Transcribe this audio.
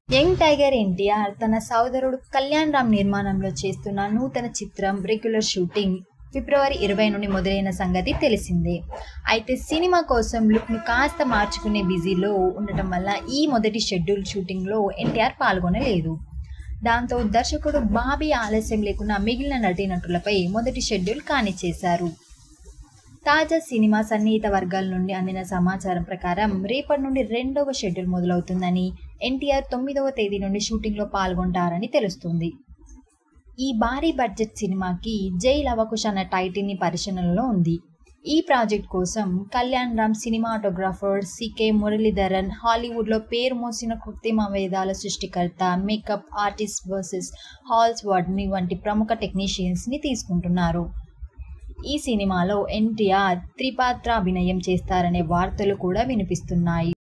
young tiger NTR తన సోదరుడు కళ్యాణ్ రామ్ నిర్మాణంలో చేస్తున్న నూతన చిత్రం రెగ్యులర్ షూటింగ్ ఫిబ్రవరి ఇరవై నుండి మొదలైన సంగతి తెలిసిందే అయితే సినిమా కోసం లుక్ను కాస్త మార్చుకునే బిజీలో ఉండటం వల్ల ఈ మొదటి షెడ్యూల్ షూటింగ్లో ఎన్టీఆర్ పాల్గొనలేదు దాంతో దర్శకుడు బాబీ ఆలస్యం లేకుండా మిగిలిన నటీనటులపై మొదటి షెడ్యూల్ కానిచ్చేశారు తాజా సినిమా సన్నిహిత వర్గాల నుండి అందిన సమాచారం ప్రకారం రేపటి నుండి రెండవ షెడ్యూల్ మొదలవుతుందని ఎన్టీఆర్ తొమ్మిదవ తేదీ నుండి షూటింగ్లో పాల్గొంటారని తెలుస్తుంది ఈ భారీ బడ్జెట్ సినిమాకి జై లవకుశ్ అన్న టైటిల్ని పరిశీలనలో ఉంది ఈ ప్రాజెక్ట్ కోసం కళ్యాణ్ రామ్ సినిమాటోగ్రాఫర్ సికే మురళీధరన్ హాలీవుడ్లో పేరు మోసిన కృత్రిమ వేదాల సృష్టికర్త మేకప్ ఆర్టిస్ట్ వర్సెస్ హాల్స్ వార్డ్ని వంటి ప్రముఖ టెక్నీషియన్స్ని తీసుకుంటున్నారు ఈ సినిమాలో ఎన్టీఆర్ త్రిపాత్ర అభినయం చేస్తారనే వార్తలు కూడా వినిపిస్తున్నాయి